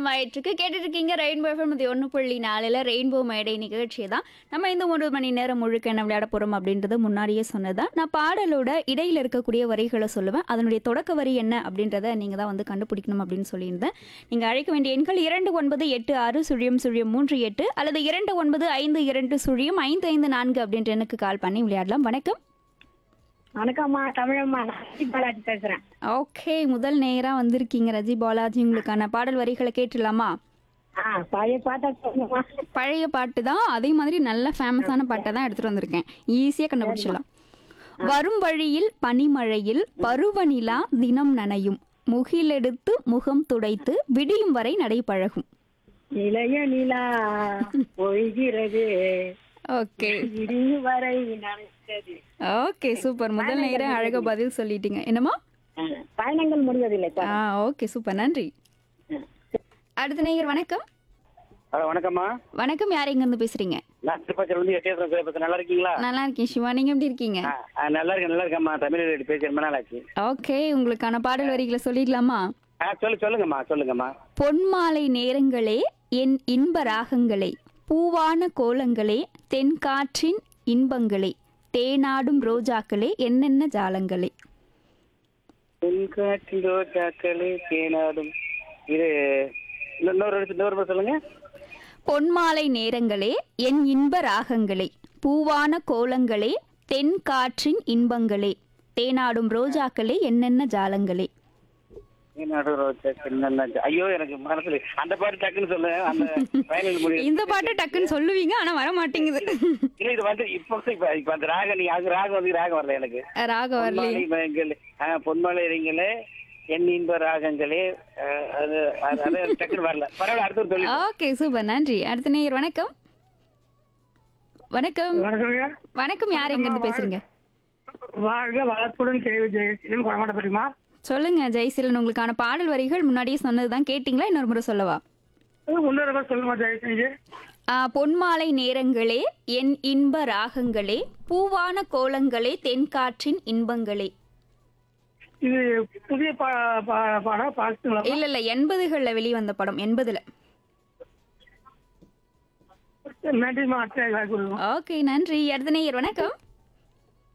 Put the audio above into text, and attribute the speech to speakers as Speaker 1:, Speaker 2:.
Speaker 1: நேரம் ஆயிட்டிருக்கு கேட்டுட்டு இருக்கீங்க ரெயின்போ எஃப்எம் இது ஒன்று புள்ளி நாலில் ரெயின்போ மேடை நிகழ்ச்சி தான் நம்ம இந்த ஒரு மணி நேரம் முழுக்க என்ன விளையாட போகிறோம் அப்படின்றத முன்னாடியே சொன்னதான் நான் பாடலோட இடையில இருக்கக்கூடிய வரிகளை சொல்லுவேன் அதனுடைய தொடக்க வரி என்ன அப்படின்றத நீங்கள் தான் வந்து கண்டுபிடிக்கணும் அப்படின்னு சொல்லியிருந்தேன் நீங்கள் அழைக்க வேண்டிய எண்கள் இரண்டு ஒன்பது எட்டு ஆறு சுழியம் சுழியம் மூன்று எட்டு அல்லது இரண்டு ஒன்பது ஐந்து இரண்டு சுழியம் ஐந்து ஐந்து நான்கு அப்படின்ற எனக்கு கால் பண்ணி விளையாடலாம் வணக்கம்
Speaker 2: வணக்கம்மா தமிழம்மா நான் ரஜி பாலாஜி பேசுறேன்
Speaker 1: ஓகே முதல் நேராக வந்திருக்கீங்க ரஜி பாலாஜி உங்களுக்கான பாடல் வரிகளை கேட்டுடலாமா
Speaker 2: ஆ பழைய பாட்டா சொல்லுங்கம்மா
Speaker 1: பழைய பாட்டு தான் அதே மாதிரி நல்ல ஃபேமஸான பாட்டை தான் எடுத்துட்டு வந்திருக்கேன் ஈஸியாக கண்டுபிடிச்சிடலாம் வரும் வழியில் பனிமழையில் பருவநிலா தினம் நனையும் முகிலெடுத்து முகம் துடைத்து விடியும் வரை நடைபழகும்
Speaker 2: இளைய நிலா ஒழிகிறது
Speaker 1: ஓகே
Speaker 2: இடியும் வரை நினைத்தது
Speaker 1: ஓகே சூப்பர் முதல் நேரம் அழகா பதில் சொல்லிட்டீங்க என்னம்மா
Speaker 2: ஆ, பயணங்கள் முடிவதில்லை சார்
Speaker 1: ஆ ஓகே சூப்பர் நன்றி அடுத்த நேயர் வணக்கம்
Speaker 3: ஹலோ வணக்கம்மா
Speaker 1: வணக்கம் யார் எங்கேருந்து பேசுறீங்க
Speaker 3: நான் திருப்பதியில் வந்து எட்டேஸ்வரம் பேசுறேன் நல்லா இருக்கீங்களா
Speaker 1: நல்லா இருக்கேன் சிவா நீங்க எப்படி இருக்கீங்க
Speaker 3: ஆ, ஆ, நல்லா இருக்கேன் நல்லா இருக்கேம்மா தமிழ் ரெடி பேசி ரொம்ப நாள் ஆச்சு
Speaker 1: ஓகே உங்களுக்கான பாடல் வரிகளை சொல்லிடலாமா
Speaker 3: ஆ சொல்லு சொல்லுங்கம்மா சொல்லுங்கம்மா
Speaker 1: பொன்மாலை நேரங்களே என் இன்ப ராகங்களே பூவான கோலங்களே தென்காற்றின் இன்பங்களே தேனாடும் ரோஜாக்களே என்னென்ன ஜாலங்களே
Speaker 3: தென்காற்றின் ரோஜாக்களே தேனாடும் இது இன்னொரு இன்னொரு இன்னொரு முறை சொல்லுங்க
Speaker 1: பொன்மாலை நேரங்களே என் இன்ப ராகங்களே பூவான கோலங்களே தென்காற்றின் இன்பங்களே தேனாடும் ரோஜாக்களே என்னென்ன ஜாலங்களே
Speaker 3: தேனாடும் ரோஜாக்கள் என்னென்ன ஜா- ஐயோ எனக்கு மனசுல அந்த பாட்டு டக்குன்னு சொல்லு அந்த ஃபைனல் முடியும்
Speaker 1: இந்த பாட்டை டக்குன்னு சொல்லுவீங்க ஆனா வர மாட்டேங்குது
Speaker 3: இல்ல இது வந்து இப்போ இப்ப இப்ப அந்த ராகம் நீ அது ராகம் வந்து ராகம் வரல எனக்கு
Speaker 1: ராகம் வரலையே
Speaker 3: பொன்மாலை மயங்களே ஆ பொன்மாலை இறங்களே என் இன்ப ராகங்களே ஆ, அது அது அது டக்குன்னு வரல பரவாயில்ல அடுத்து சொல்லி
Speaker 1: ஓகே சூப்பர் நன்றி அடுத்த நேயர் வணக்கம் வணக்கம்
Speaker 2: வணக்கங்க
Speaker 1: வணக்கம் யார் எங்க இருந்து பேசுறீங்க
Speaker 2: வாழ்க வளத்துடன் கேள்வி ஜெயசீலன் குடமாட்ட பெரியமா
Speaker 1: சொல்லுங்க ஜெயசீலன் உங்களுக்கான பாடல் வரிகள் முன்னாடியே சொன்னதுதான் கேட்டிங்களா இன்னொரு முறை சொல்லவா
Speaker 2: முன்னூறு சொல்லுமா ஜெயசீலன்
Speaker 1: ஆ, பொன்மாலை நேரங்களே என் இன்ப ராகங்களே பூவான கோலங்களே தென்காற்றின் இன்பங்களே
Speaker 2: இது புதிய பாடா பாட்டுங்களா
Speaker 1: இல்ல இல்ல எண்பதுகள்ல வெளிவந்த படம் எண்பதுல
Speaker 2: நன்றிமா அத்தை
Speaker 1: ஓகே நன்றி அடுத்த நேயர் வணக்கம்